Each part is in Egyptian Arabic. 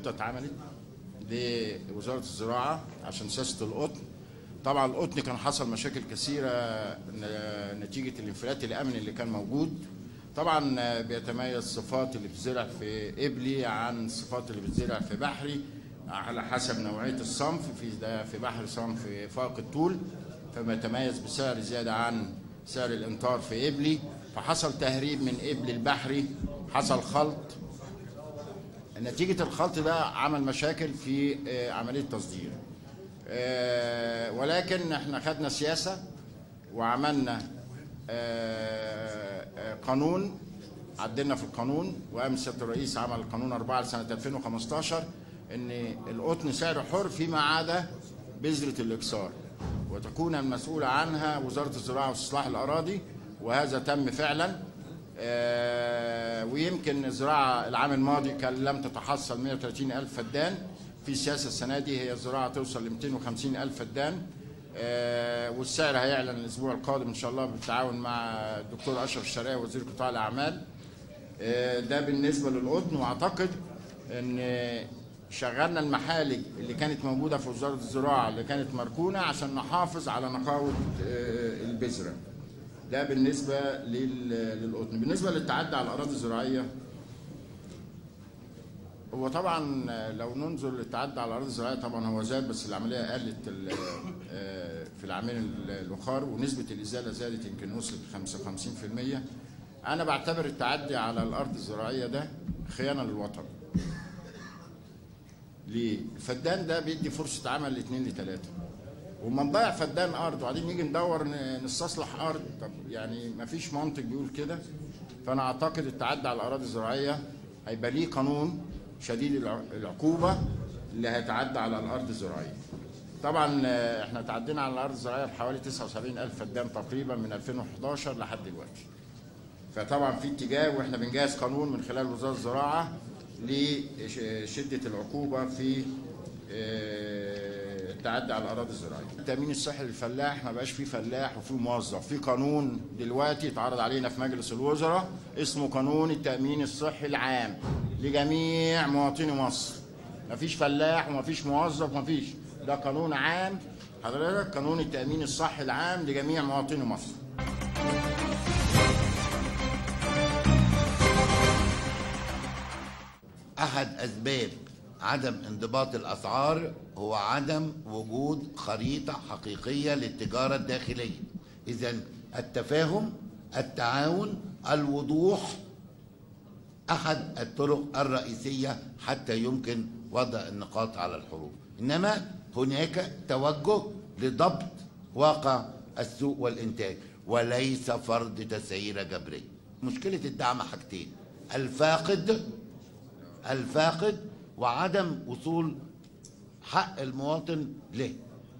خطه اتعملت لوزاره الزراعه عشان سياسه القطن طبعا القطن كان حصل مشاكل كثيره ن- نتيجه الانفلات الامني اللي كان موجود طبعا آه، بيتميز الصفات اللي بتزرع في قبلي عن الصفات اللي بتزرع في بحري على حسب نوعيه الصنف في ده في بحر صنف فائق الطول فبيتميز بسعر زياده عن سعر الامطار في قبلي فحصل تهريب من قبلي البحري حصل خلط نتيجة الخلط ده عمل مشاكل في آه، عملية تصدير آه، ولكن احنا خدنا سياسة وعملنا آه، آه، قانون عدلنا في القانون وقام سيادة الرئيس عمل القانون 4 لسنة 2015 ان القطن سعره حر فيما عدا بذرة الإكسار وتكون المسؤولة عنها وزارة الزراعة واستصلاح الأراضي وهذا تم فعلا آه، ويمكن الزراعة العام الماضي كان لم تتحصل 130 ألف فدان في سياسة السنة دي هي الزراعة توصل ل 250 ألف فدان آه، والسعر هيعلن الأسبوع القادم إن شاء الله بالتعاون مع الدكتور أشرف الشرقاوي وزير قطاع الأعمال آه، ده بالنسبة للقطن وأعتقد إن شغلنا المحالج اللي كانت موجودة في وزارة الزراعة اللي كانت مركونة عشان نحافظ على نقاوة آه، البذرة ده بالنسبة لل- للقطن بالنسبة للتعدي على الأراضي الزراعية هو طبعا لو ننظر للتعدي على الأراضي الزراعية طبعا هو زاد بس العملية قلت ال- آه، في العامين الأخر ونسبة الإزالة زادت يمكن وصلت 55% أنا بعتبر التعدي على الأرض الزراعية ده خيانة للوطن ليه؟ الفدان ده بيدي فرصة عمل لاثنين لثلاثة وما نضيع فدان ارض وبعدين نيجي ندور ن- نستصلح ارض طب يعني ما فيش منطق بيقول كده فانا اعتقد التعدي على الاراضي الزراعيه هيبقى ليه قانون شديد الع- العقوبه اللي هيتعدى على الارض الزراعيه طبعا آه، احنا تعدينا على الارض الزراعيه بحوالي 79 الف فدان تقريبا من 2011 لحد دلوقتي فطبعا في اتجاه واحنا بنجهز قانون من خلال وزاره الزراعه لشده العقوبه في آه، التعدي على الاراضي الزراعيه. التامين الصحي للفلاح ما بقاش فيه فلاح وفيه موظف، في قانون دلوقتي اتعرض علينا في مجلس الوزراء اسمه قانون التامين الصحي العام لجميع مواطني مصر. ما فيش فلاح وما فيش موظف ما فيش، ده قانون عام حضرتك قانون التامين الصحي العام لجميع مواطني مصر. احد اسباب عدم انضباط الاسعار هو عدم وجود خريطه حقيقيه للتجاره الداخليه اذا التفاهم التعاون الوضوح احد الطرق الرئيسيه حتى يمكن وضع النقاط على الحروف انما هناك توجه لضبط واقع السوق والانتاج وليس فرض تسعيره جبريه مشكله الدعم حاجتين الفاقد الفاقد وعدم وصول حق المواطن له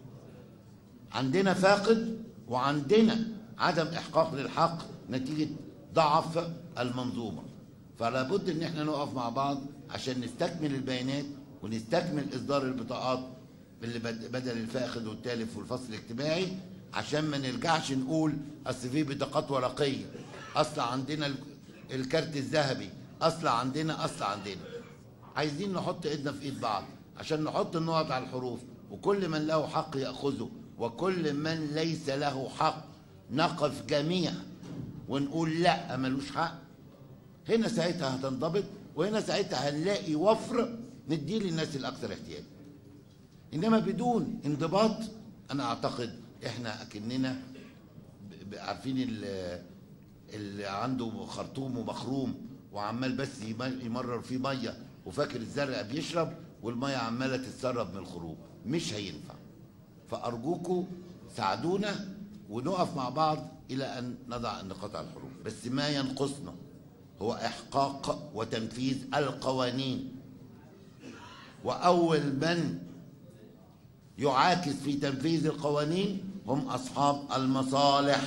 عندنا فاقد وعندنا عدم احقاق للحق نتيجه ضعف المنظومه فلا بد ان احنا نقف مع بعض عشان نستكمل البيانات ونستكمل اصدار البطاقات اللي بد- بدل الفاقد والتالف والفصل الاجتماعي عشان ما نرجعش نقول اصل في بطاقات ورقيه اصل عندنا ال- الكارت الذهبي اصل عندنا اصل عندنا عايزين نحط ايدنا في ايد بعض عشان نحط النقط على الحروف وكل من له حق ياخذه وكل من ليس له حق نقف جميعا ونقول لا ملوش حق هنا ساعتها هتنضبط وهنا ساعتها هنلاقي وفر نديه للناس الاكثر احتياجا انما بدون انضباط انا اعتقد احنا اكننا ب- ب- عارفين ال- اللي عنده خرطوم ومخروم وعمال بس يم- يمرر فيه ميه وفاكر الزرع بيشرب والميه عماله تتسرب من الخروم مش هينفع فارجوكوا ساعدونا ونقف مع بعض الى ان نضع النقاط على الحروف بس ما ينقصنا هو احقاق وتنفيذ القوانين واول من يعاكس في تنفيذ القوانين هم اصحاب المصالح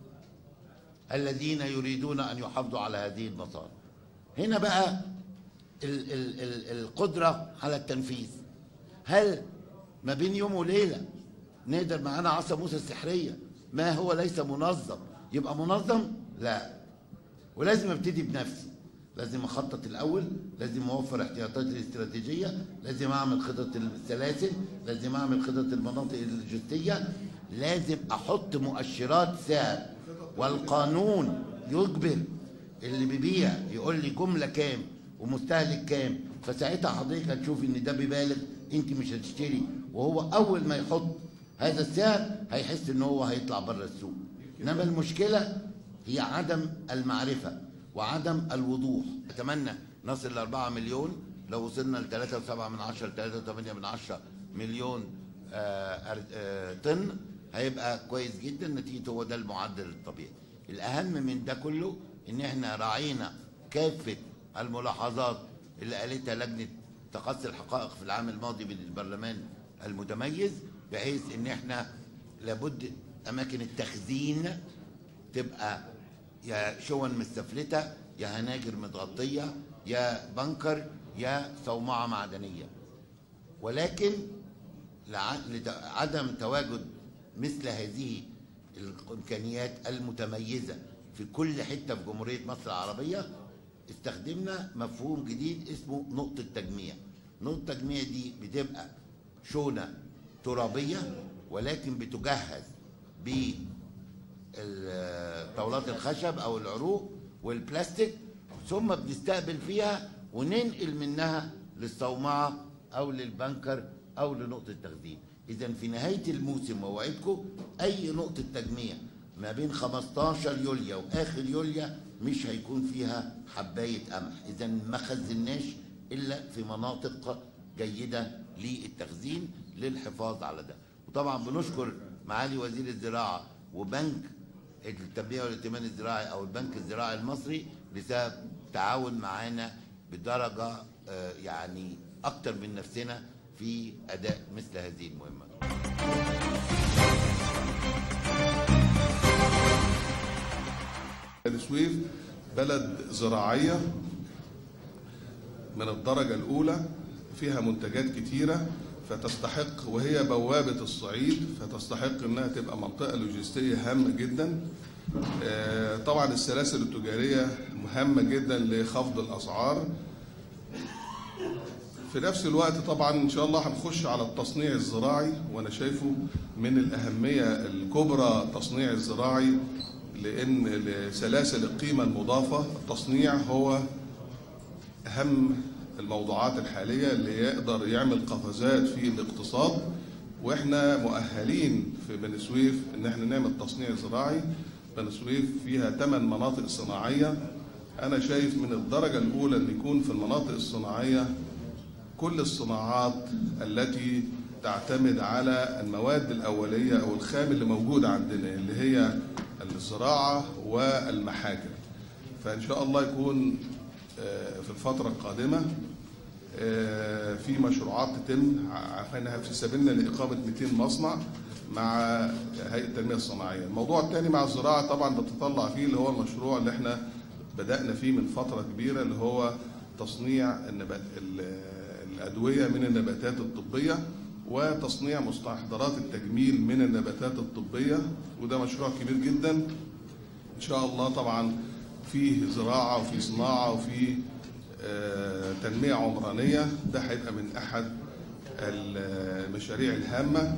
الذين يريدون ان يحافظوا على هذه المصالح هنا بقى ال ال ال القدره على التنفيذ هل ما بين يوم وليله نقدر معانا عصا موسى السحريه ما هو ليس منظم يبقى منظم لا ولازم ابتدي بنفسي لازم اخطط الاول لازم اوفر احتياطاتي الاستراتيجيه لازم اعمل خطط السلاسل لازم اعمل خطط المناطق اللوجستيه لازم احط مؤشرات سعر والقانون يجبر اللي بيبيع يقول لي جمله كام ومستهلك كام فساعتها حضرتك هتشوف ان ده بيبالغ انت مش هتشتري وهو اول ما يحط هذا السعر هيحس ان هو هيطلع بره السوق انما المشكله هي عدم المعرفه وعدم الوضوح اتمنى نصل ل 4 مليون لو وصلنا ل 3.7 من 10 ل 3.8 من 10 مليون آه، أر- آه، طن هيبقى كويس جدا نتيجه هو ده المعدل الطبيعي الاهم من ده كله ان احنا راعينا كافه الملاحظات اللي قالتها لجنه تقصي الحقائق في العام الماضي من البرلمان المتميز بحيث ان احنا لابد اماكن التخزين تبقى يا شون مستفلته يا هناجر متغطيه يا بنكر يا صومعه معدنيه ولكن لع- لعدم تواجد مثل هذه الامكانيات المتميزه في كل حته في جمهوريه مصر العربيه استخدمنا مفهوم جديد اسمه نقطه تجميع نقطه التجميع دي بتبقى شونه ترابيه ولكن بتجهز ب ال- طاولات الخشب او العروق والبلاستيك ثم بنستقبل فيها وننقل منها للصومعه او للبنكر او لنقطه تخزين اذا في نهايه الموسم موعدكم اي نقطه تجميع ما بين 15 يوليو واخر يوليو مش هيكون فيها حبايه قمح اذا ما خزناش الا في مناطق جيده للتخزين للحفاظ على ده وطبعا بنشكر معالي وزير الزراعه وبنك التنميه والائتمان الزراعي او البنك الزراعي المصري بسبب تعاون معانا بدرجه آه، يعني اكتر من نفسنا في اداء مثل هذه المهمه بني سويف بلد زراعية من الدرجة الأولى فيها منتجات كتيرة فتستحق وهي بوابة الصعيد فتستحق إنها تبقى منطقة لوجستية هامة جدا آه، طبعا السلاسل التجارية مهمة جدا لخفض الأسعار في نفس الوقت طبعا ان شاء الله هنخش على التصنيع الزراعي وانا شايفه من الاهميه الكبرى التصنيع الزراعي لان لسلاسل القيمه المضافه التصنيع هو اهم الموضوعات الحاليه اللي يقدر يعمل قفزات في الاقتصاد واحنا مؤهلين في بني سويف ان احنا نعمل تصنيع زراعي بني سويف فيها ثمان مناطق صناعيه انا شايف من الدرجه الاولى ان يكون في المناطق الصناعيه كل الصناعات التي تعتمد على المواد الأولية أو الخام اللي موجود عندنا اللي هي الزراعة والمحاجر فإن شاء الله يكون آه، في الفترة القادمة آه، في مشروعات تتم عارفينها في سبيلنا لإقامة 200 مصنع مع هيئة التنمية الصناعية الموضوع الثاني مع الزراعة طبعا بتطلع فيه اللي هو المشروع اللي احنا بدأنا فيه من فترة كبيرة اللي هو تصنيع النبات ال- الأدوية من النباتات الطبية وتصنيع مستحضرات التجميل من النباتات الطبية وده مشروع كبير جدا إن شاء الله طبعا فيه زراعة وفي صناعة وفي آه، تنمية عمرانية ده هيبقى من أحد المشاريع الهامة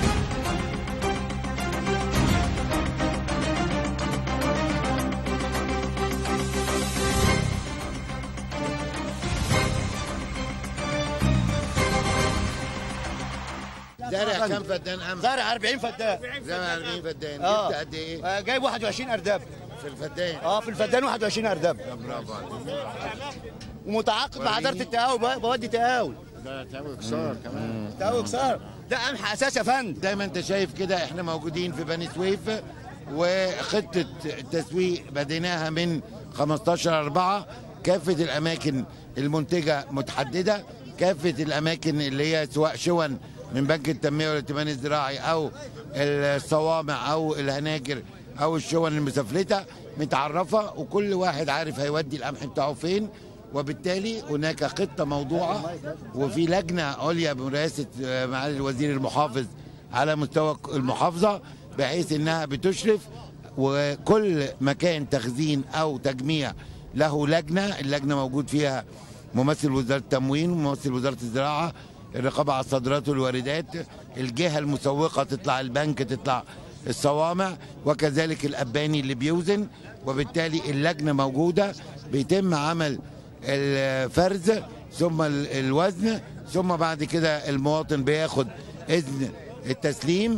زارع كام فدان قمح؟ زارع 40 فدان زارع 40 فدان اه جبت قد ايه آه، جايب 21 ارداب في الفدان؟ اه في الفدان 21 ارداب برافو عليك ومتعاقد مع اداره التقاوي ب- بودي تقاوي ده تاوي كسار كمان تقاوي كسار ده قمح اساس يا فندم زي ما انت شايف كده احنا موجودين في بني سويف وخطة التسويق بديناها من 15 4 كافة الأماكن المنتجة متحددة كافة الأماكن اللي هي سواء شون من بنك التنمية والائتمان الزراعي أو الصوامع أو الهناجر أو الشون المسفلتة متعرفة وكل واحد عارف هيودي القمح بتاعه فين وبالتالي هناك خطة موضوعة وفي لجنة عليا برئاسة آه، معالي الوزير المحافظ على مستوى المحافظة بحيث انها بتشرف وكل مكان تخزين او تجميع له لجنه اللجنه موجود فيها ممثل وزاره التموين وممثل وزاره الزراعه الرقابه على الصادرات والواردات الجهه المسوقه تطلع البنك تطلع الصوامع وكذلك الاباني اللي بيوزن وبالتالي اللجنه موجوده بيتم عمل الفرز ثم ال- الوزن ثم بعد كده المواطن بياخد اذن التسليم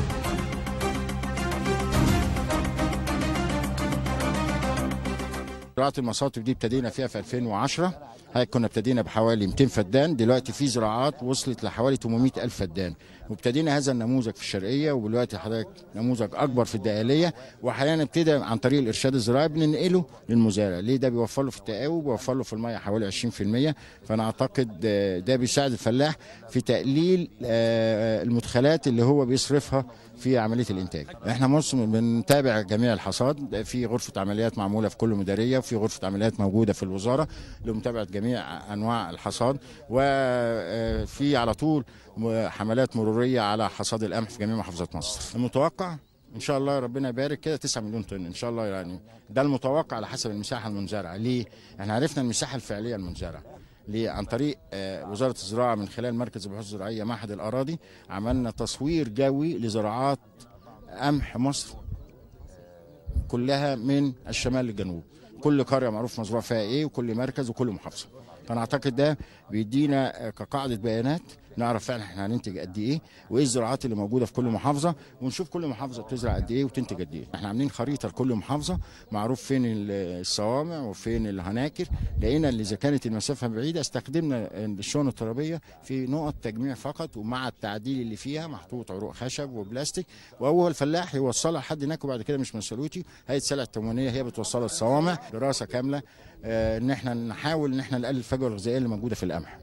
زراعة المصاطف دي ابتدينا فيها في 2010 هاي كنا ابتدينا بحوالي 200 فدان دلوقتي في زراعات وصلت لحوالي 800 ألف فدان وابتدينا هذا النموذج في الشرقية ودلوقتي حضرتك نموذج أكبر في الدقالية وحاليا ابتدى عن طريق الإرشاد الزراعي بننقله للمزارع ليه ده بيوفر له في التقاوي بيوفر له في المية حوالي 20% فأنا أعتقد آه، ده بيساعد الفلاح في تقليل آه، المدخلات اللي هو بيصرفها في عمليه الانتاج. احنا موسم بنتابع جميع الحصاد في غرفه عمليات معموله في كل مديريه وفي غرفه عمليات موجوده في الوزاره لمتابعه جميع انواع الحصاد وفي على طول م- حملات مروريه على حصاد القمح في جميع محافظات مصر. المتوقع ان شاء الله ربنا يبارك كده 9 مليون طن ان شاء الله يعني ده المتوقع على حسب المساحه المنزرعه ليه؟ احنا عرفنا المساحه الفعليه المنزرعه. ليه؟ عن طريق آه، وزاره الزراعه من خلال مركز البحوث الزراعيه معهد الاراضي عملنا تصوير جوي لزراعات قمح مصر كلها من الشمال للجنوب كل قريه معروف مزروع فيها ايه وكل مركز وكل محافظه فانا اعتقد ده بيدينا آه، كقاعده بيانات نعرف فعلا احنا هننتج قد ايه وايه الزراعات اللي موجوده في كل محافظه ونشوف كل محافظه بتزرع قد ايه وتنتج قد ايه احنا عاملين خريطه لكل محافظه معروف فين ال- الصوامع وفين الهناكر لقينا اللي اذا كانت المسافه بعيده استخدمنا الشون الترابيه في نقط تجميع فقط ومع التعديل اللي فيها محطوط عروق خشب وبلاستيك واول فلاح يوصلها لحد هناك وبعد كده مش مسؤوليتي هيئه السلع التموينيه هي بتوصلها الصوامع دراسه كامله آه، ان احنا نحاول ان احنا نقلل الفجوه الغذائيه اللي موجوده في القمح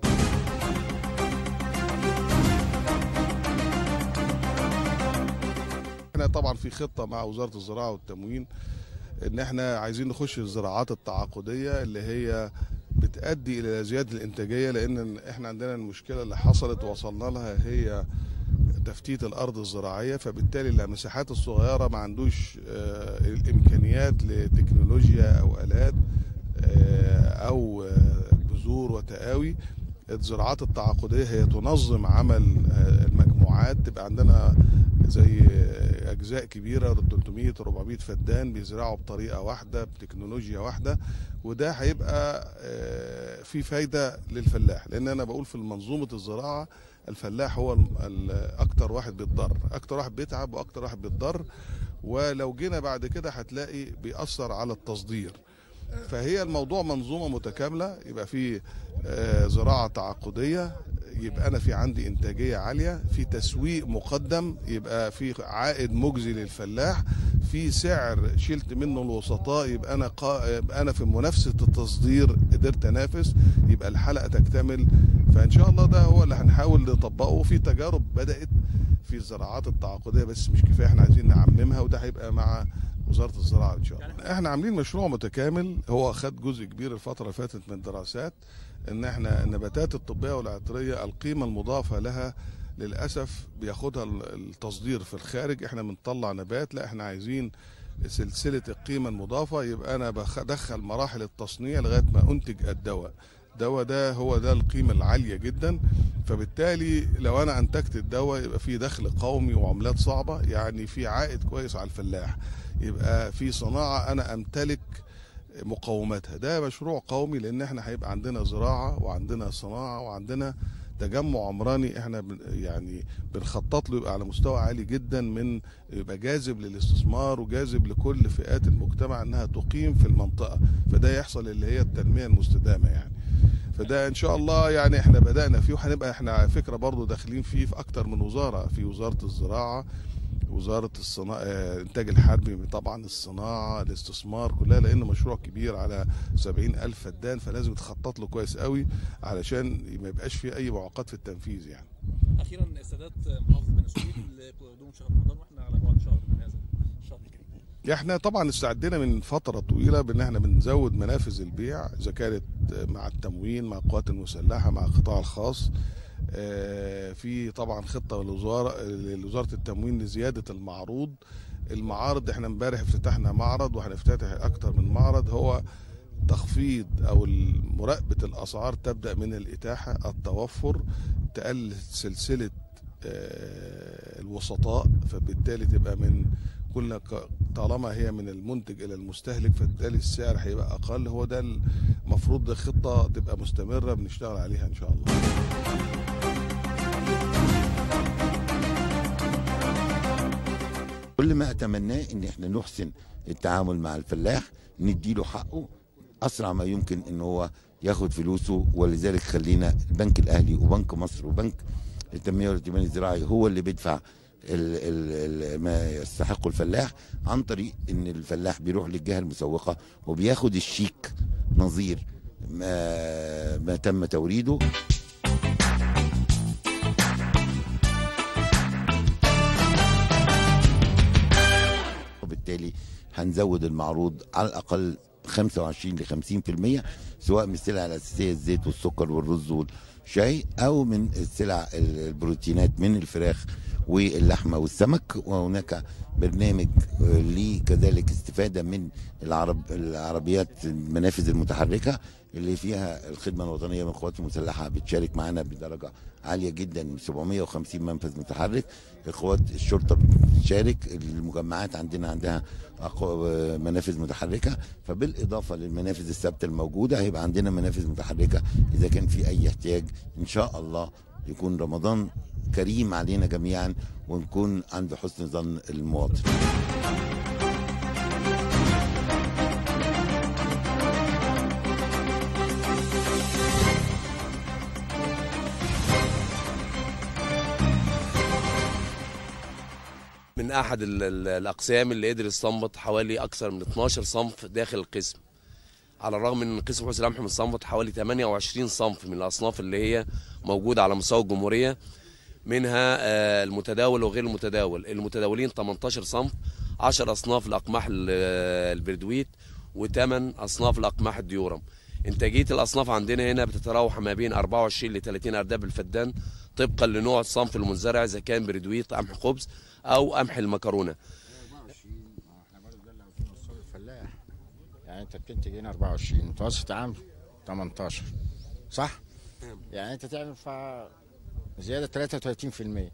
احنا طبعا في خطه مع وزاره الزراعه والتموين ان احنا عايزين نخش الزراعات التعاقديه اللي هي بتؤدي الى زياده الانتاجيه لان احنا عندنا المشكله اللي حصلت وصلنا لها هي تفتيت الارض الزراعيه فبالتالي المساحات الصغيره ما عندوش آه، الامكانيات لتكنولوجيا او الات آه، او آه، بذور وتقاوي الزراعات التعاقديه هي تنظم عمل آه، المجموعات تبقى عندنا زي اجزاء كبيره 300 400 فدان بيزرعوا بطريقه واحده بتكنولوجيا واحده وده هيبقى آه، في فايده للفلاح لان انا بقول في منظومه الزراعه الفلاح هو الم- ال- اكتر واحد بيتضر اكتر واحد بيتعب واكتر واحد بيتضر ولو جينا بعد كده هتلاقي بيأثر على التصدير فهي الموضوع منظومه متكامله يبقى في آه، زراعه تعاقديه يبقى انا في عندي انتاجيه عاليه في تسويق مقدم يبقى في عائد مجزي للفلاح في سعر شلت منه الوسطاء يبقى انا قا... يبقى انا في منافسه التصدير قدرت انافس يبقى الحلقه تكتمل فان شاء الله ده هو اللي هنحاول نطبقه وفي تجارب بدات في الزراعات التعاقديه بس مش كفايه احنا عايزين نعممها وده هيبقى مع وزاره الزراعه ان شاء الله. احنا عاملين مشروع متكامل هو خد جزء كبير الفتره اللي فاتت من الدراسات ان احنا النباتات الطبيه والعطريه القيمه المضافه لها للاسف بياخدها التصدير في الخارج احنا بنطلع نبات لا احنا عايزين سلسله القيمه المضافه يبقى انا بدخل مراحل التصنيع لغايه ما انتج الدواء الدواء ده هو ده القيمة العالية جدا فبالتالي لو أنا أنتجت الدواء يبقى في دخل قومي وعملات صعبة يعني في عائد كويس على الفلاح يبقى في صناعة أنا أمتلك مقوماتها ده مشروع قومي لأن احنا هيبقى عندنا زراعة وعندنا صناعة وعندنا تجمع عمراني احنا بن- يعني بنخطط له يبقى على مستوى عالي جدا من يبقى جاذب للاستثمار وجاذب لكل فئات المجتمع انها تقيم في المنطقه فده يحصل اللي هي التنميه المستدامه يعني فده ان شاء الله يعني احنا بدانا فيه وهنبقى احنا على فكره برضو داخلين فيه في اكتر من وزاره في وزاره الزراعه وزاره الصناعه انتاج الحربي طبعا الصناعه الاستثمار كلها لان مشروع كبير على سبعين الف فدان فلازم تخطط له كويس قوي علشان ما يبقاش فيه اي معوقات في التنفيذ يعني اخيرا السادات محافظه بني سويف لقدوم شهر رمضان واحنا على بعد شهر من هذا الشهر الكريم احنا طبعا استعدينا من فتره طويله بان احنا بنزود منافذ البيع اذا كانت مع التموين مع القوات المسلحه مع القطاع الخاص آه، في طبعا خطه للوزاره لوزاره التموين لزياده المعروض المعارض احنا امبارح افتتحنا معرض وهنفتتح اكتر من معرض هو تخفيض او مراقبه الاسعار تبدا من الاتاحه التوفر تقلل سلسله آه، الوسطاء فبالتالي تبقى من كل ك- طالما هي من المنتج الى المستهلك فبالتالي السعر هيبقى اقل هو ده المفروض خطه تبقى مستمره بنشتغل عليها ان شاء الله كل ما اتمناه ان احنا نحسن التعامل مع الفلاح نديله حقه اسرع ما يمكن ان هو ياخد فلوسه ولذلك خلينا البنك الاهلي وبنك مصر وبنك التنميه والائتمان الزراعي هو اللي بيدفع ال ال ال ما يستحقه الفلاح عن طريق ان الفلاح بيروح للجهه المسوقه وبياخد الشيك نظير ما, ما تم توريده وبالتالي هنزود المعروض على الاقل 25 ل 50% سواء من السلع الاساسيه الزيت والسكر والرز والشاي او من السلع البروتينات من الفراخ واللحمه والسمك وهناك برنامج آه، ليه كذلك استفاده من العرب العربيات المنافذ المتحركه اللي فيها الخدمه الوطنيه من القوات المسلحه بتشارك معانا بدرجه عاليه جدا 750 منفذ متحرك قوات الشرطه بتشارك المجمعات عندنا عندها أقو- منافذ متحركه فبالاضافه للمنافذ الثابته الموجوده هيبقى عندنا منافذ متحركه اذا كان في اي احتياج ان شاء الله يكون رمضان كريم علينا جميعا ونكون عند حسن ظن المواطن من احد ال- ال- الاقسام اللي قدر يستنبط حوالي اكثر من 12 صنف داخل القسم على الرغم ان قسم حسن القمح مستنبط حوالي 28 صنف من الاصناف اللي هي موجوده على مستوى الجمهوريه منها آه، المتداول وغير المتداول المتداولين 18 صنف 10 اصناف الاقماح ال- آه، البردويت وثمان اصناف الاقماح الديورم انتاجيه الاصناف عندنا هنا بتتراوح ما بين 24 ل 30 ارداب الفدان طبقا لنوع الصنف المنزرع اذا كان بردويت قمح خبز او قمح المكرونه احنا برضه ده اللي عاوزين نوصله للفلاح يعني انت بتنتج هنا 24 متوسط عام 18 صح؟ يعني انت تعمل ف زياده 33% تمام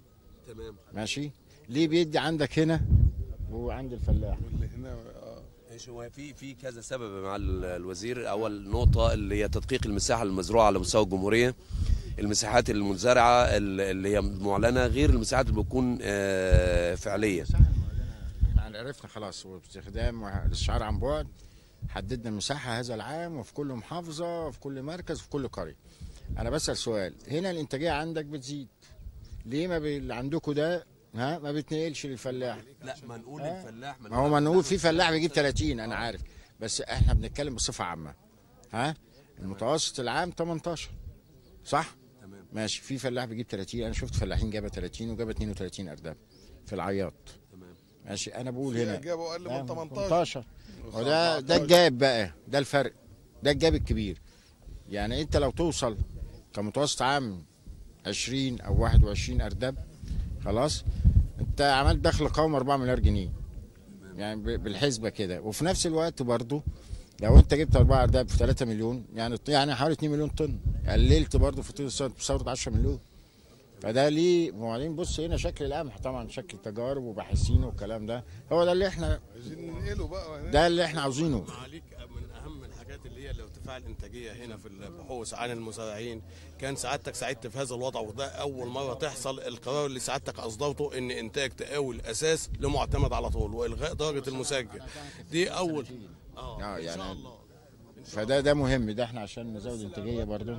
ماشي؟ ليه بيدي عندك هنا وعند الفلاح؟ واللي هنا آه، ماشي هو في في كذا سبب مع ال- الوزير اول نقطه اللي هي تدقيق المساحه المزروعه على مستوى الجمهوريه المساحات المنزرعه ال- اللي هي معلنه غير المساحات اللي بتكون آه، فعليه احنا عرفنا خلاص واستخدام الاستشعار عن بعد حددنا المساحه هذا العام وفي كل محافظه وفي كل مركز وفي كل قريه انا بسال سؤال هنا الانتاجيه عندك بتزيد ليه ما بي... اللي عندكم ده ها ما بتنقلش للفلاح لا ما نقول آه. الفلاح ما هو ما نقول في فلاح بيجيب 30 انا عارف بس احنا بنتكلم بصفه عامه ها المتوسط العام 18 صح تمام ماشي في فلاح بيجيب 30 انا شفت فلاحين جابه 30 وجابه 32 ارداب في العياط تمام ماشي انا بقول في هنا جابوا اقل آه، من 18 18 وده ده الجاب بقى ده الفرق ده الجاب الكبير يعني انت لو توصل كمتوسط عام 20 او 21 ارداب خلاص انت عملت دخل قومي 4 مليار جنيه يعني ب- بالحسبه كده وفي نفس الوقت برضو لو انت جبت 4 ارداب في 3 مليون يعني يعني حوالي 2 مليون طن قللت برضو في طول السنه بثوره 10 مليون فده ليه وبعدين بص هنا شكل القمح طبعا شكل تجارب وباحثين والكلام ده هو ده اللي احنا عايزين ننقله بقى هناك. ده اللي احنا عاوزينه عليك من اهم الحاجات اللي هي الارتفاع الانتاجيه هنا في البحوث عن المزارعين كان سعادتك ساعدت في هذا الوضع وده اول مره تحصل القرار اللي سعادتك اصدرته ان انتاج تقاوي الاساس لمعتمد على طول والغاء درجه المسجل دي اول اه اه ان يعني شاء الله فده ده مهم ده احنا عشان نزود انتاجيه برضو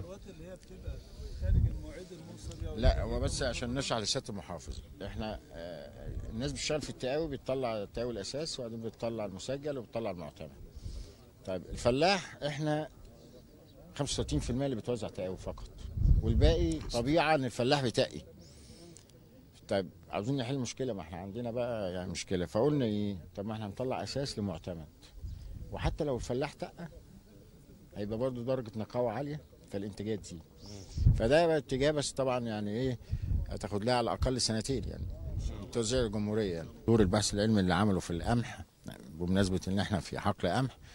لا هو بس عشان نشرح لسياده المحافظ احنا آه، الناس بتشتغل في التقاوي بتطلع التقاوي الاساس وبعدين بتطلع المسجل وبتطلع المعتمد طيب الفلاح احنا 35% اللي بتوزع تقاوي فقط والباقي طبيعه ان الفلاح بيتقي طيب عاوزين نحل مشكله ما احنا عندنا بقى يعني مشكله فقلنا ايه طب ما احنا هنطلع اساس لمعتمد وحتى لو الفلاح تقى هيبقى برضو درجه نقاوه عاليه فالانتاجيه تزيد فده بقى اتجاه بس طبعا يعني ايه هتاخد لها على الاقل سنتين يعني توزيع الجمهوريه يعني دور البحث العلمي اللي عمله في القمح بمناسبه ان احنا في حقل قمح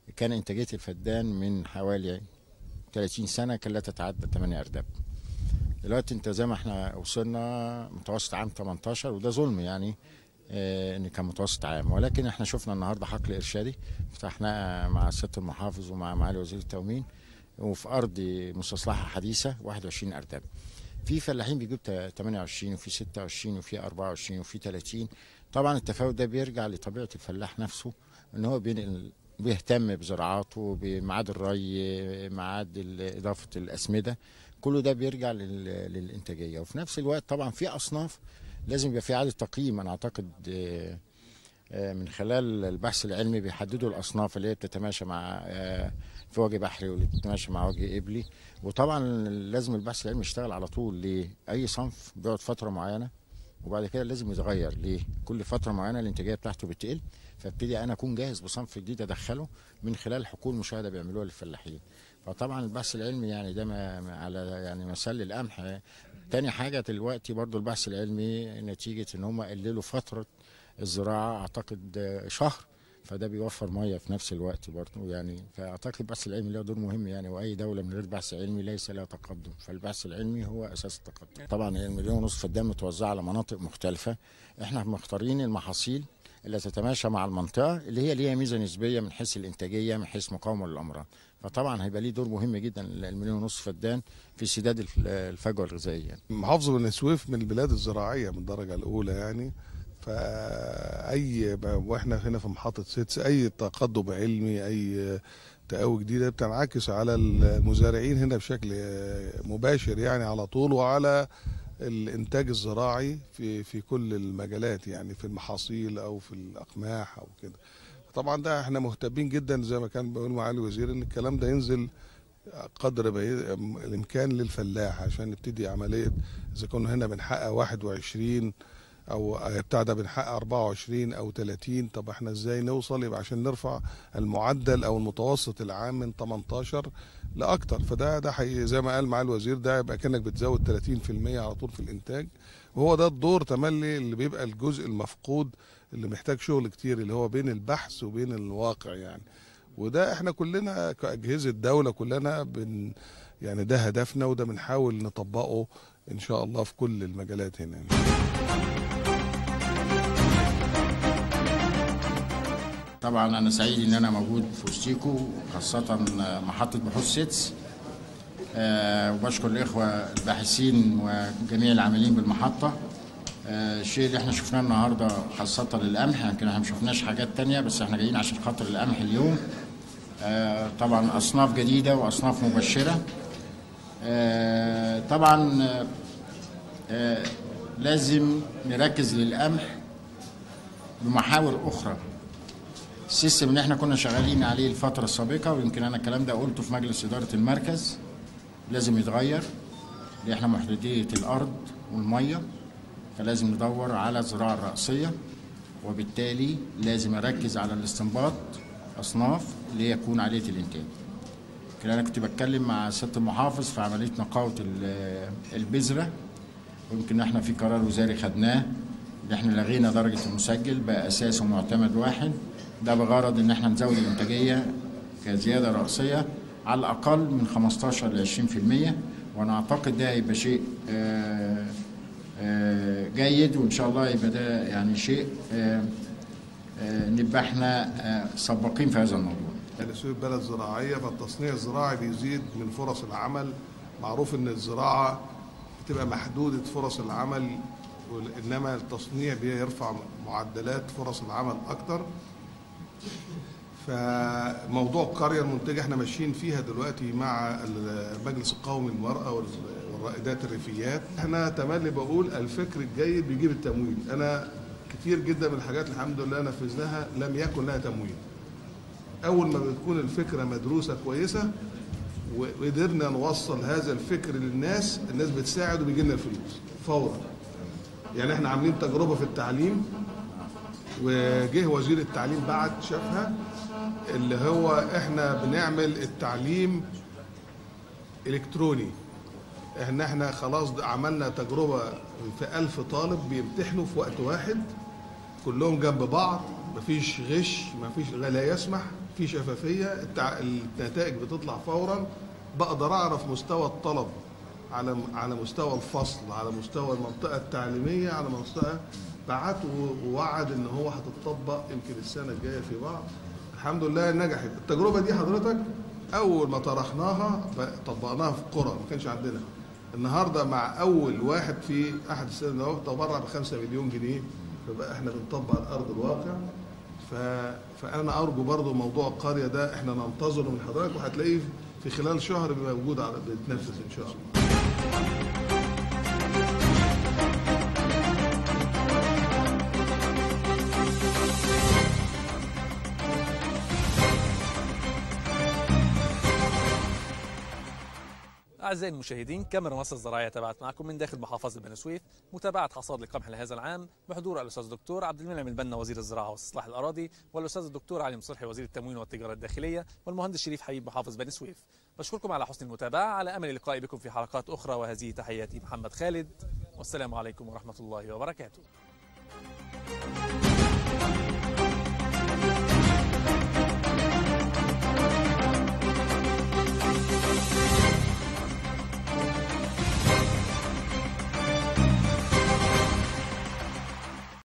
كان انتاجيه الفدان من حوالي 30 سنه كان لا تتعدى 8 ارداب دلوقتي انت زي ما احنا وصلنا متوسط عام 18 وده ظلم يعني آه، ان كان متوسط عام ولكن احنا شفنا النهارده حقل ارشادي فتحناه مع سياده المحافظ ومع معالي وزير التموين وفي ارض مستصلحه حديثه 21 ارداب في فلاحين بيجيب تا- 28 وفي 26 وفي 24 وفي 30 طبعا التفاوت ده بيرجع لطبيعه الفلاح نفسه ان هو بينقل بيهتم بزراعاته بميعاد الري ميعاد ال- اضافه الاسمده كله ده بيرجع لل- للانتاجيه وفي نفس الوقت طبعا في اصناف لازم يبقى في اعاده تقييم انا اعتقد آه، آه، من خلال البحث العلمي بيحددوا الاصناف اللي هي بتتماشى مع آه، في وجه بحري واللي بتتماشى مع وجه قبلي وطبعا لازم البحث العلمي يشتغل على طول ليه اي صنف بيقعد فتره معينه وبعد كده لازم يتغير ليه كل فتره معينه الانتاجيه بتاعته بتقل فابتدي انا اكون جاهز بصنف جديد ادخله من خلال حقول مشاهده بيعملوها للفلاحين فطبعا البحث العلمي يعني ده ما ما على يعني مثال للقمح تاني حاجه دلوقتي برضو البحث العلمي نتيجه ان هم قللوا فتره الزراعه اعتقد آه، شهر فده بيوفر ميه في نفس الوقت برضه يعني فاعتقد البحث العلمي له دور مهم يعني واي دوله من غير بحث علمي ليس لها تقدم فالبحث العلمي هو اساس التقدم طبعا المليون ونصف فدان متوزعه على مناطق مختلفه احنا مختارين المحاصيل اللي تتماشى مع المنطقه اللي هي ليها ميزه نسبيه من حيث الانتاجيه من حيث مقاومه للامراض فطبعا هيبقى ليه دور مهم جدا المليون ونصف فدان في سداد الف- الفجوه الغذائيه يعني. محافظة بني سويف من البلاد الزراعية من الدرجة الأولى يعني فأي وإحنا هنا في محطة سيتس أي تقدم علمي أي تقوي جديدة بتنعكس على المزارعين هنا بشكل مباشر يعني على طول وعلى الإنتاج الزراعي في في كل المجالات يعني في المحاصيل أو في الأقماح أو كده طبعا ده احنا مهتمين جدا زي ما كان بيقول معالي الوزير ان الكلام ده ينزل قدر ما ي- الامكان للفلاح عشان نبتدي عمليه اذا كنا هنا بنحقق 21 او بتاع ده بنحقق 24 او 30 طب احنا ازاي نوصل يبقى عشان نرفع المعدل او المتوسط العام من 18 لاكتر فده ده حي زي ما قال معالي الوزير ده يبقى كانك بتزود 30% على طول في الانتاج وهو ده الدور تملي اللي بيبقى الجزء المفقود اللي محتاج شغل كتير اللي هو بين البحث وبين الواقع يعني وده احنا كلنا كأجهزة دولة كلنا بن يعني ده هدفنا وده بنحاول نطبقه ان شاء الله في كل المجالات هنا طبعا انا سعيد ان انا موجود في وسطيكو خاصه محطه بحوث سيتس آه، وبشكر الاخوه الباحثين وجميع العاملين بالمحطه آه، الشيء اللي احنا شفناه النهارده خاصه للقمح يمكن احنا ما شفناش حاجات تانية بس احنا جايين عشان خاطر القمح اليوم آه، طبعا اصناف جديده واصناف مبشره آه، طبعا آه، آه، لازم نركز للقمح بمحاور اخرى السيستم اللي احنا كنا شغالين عليه الفترة السابقة ويمكن أنا الكلام ده قلته في مجلس إدارة المركز لازم يتغير لأن احنا محدودية الأرض والمية فلازم ندور على الزراعة الرأسية وبالتالي لازم أركز على الاستنباط أصناف اللي هي يكون عالية الإنتاج يمكن أنا كنت بتكلم مع سيادة المحافظ في عملية نقاوة ال- البذرة ويمكن احنا في قرار وزاري خدناه ان احنا لغينا درجه المسجل بقى اساس ومعتمد واحد ده بغرض ان احنا نزود الانتاجيه كزياده راسيه على الاقل من 15 ل 20% وانا اعتقد ده هيبقى شيء آه، آه، جيد وان شاء الله يبقى ده يعني شيء آه، آه، نبقى احنا آه، سباقين في هذا الموضوع بني سويف بلد زراعية فالتصنيع الزراعي بيزيد من فرص العمل معروف ان الزراعة بتبقى محدودة فرص العمل وال- انما التصنيع بيرفع معدلات فرص العمل اكتر فموضوع القرية المنتجة احنا ماشيين فيها دلوقتي مع المجلس القومي للمرأة وال- والرائدات الريفيات احنا تملي بقول الفكر الجيد بيجيب التمويل انا كتير جدا من الحاجات الحمد لله نفذناها لم يكن لها تمويل اول ما بتكون الفكره مدروسه كويسه وقدرنا نوصل هذا الفكر للناس الناس بتساعد وبيجي لنا الفلوس فورا يعني احنا عاملين تجربه في التعليم وجه وزير التعليم بعد شافها اللي هو احنا بنعمل التعليم الكتروني احنا احنا خلاص عملنا تجربه في ألف طالب بيمتحنوا في وقت واحد كلهم جنب بعض مفيش غش مفيش لا يسمح في شفافيه التع... النتائج بتطلع فورا بقدر اعرف مستوى الطلب على على مستوى الفصل على مستوى المنطقه التعليميه على مستوى بعت و- ووعد ان هو هتطبق يمكن السنه الجايه في بعض الحمد لله نجحت التجربه دي حضرتك اول ما طرحناها ب- طبقناها في القرى ما كانش عندنا النهارده مع اول واحد في احد السنين ده تبرع ب 5 مليون جنيه فبقى احنا بنطبق على ارض الواقع ف... فانا ارجو برضو موضوع القريه ده احنا ننتظره من حضرتك وهتلاقيه في خلال شهر بيبقى موجود على بيتنفذ ان شاء الله أعزائي المشاهدين كاميرا مصر الزراعية تابعت معكم من داخل محافظة بني سويف متابعة حصاد القمح لهذا العام بحضور الأستاذ الدكتور عبد المنعم البنا وزير الزراعة واستصلاح الأراضي والأستاذ الدكتور علي مصلحي وزير التموين والتجارة الداخلية والمهندس شريف حبيب محافظ بني سويف بشكركم على حسن المتابعة على أمل اللقاء بكم في حلقات أخرى وهذه تحياتي محمد خالد والسلام عليكم ورحمة الله وبركاته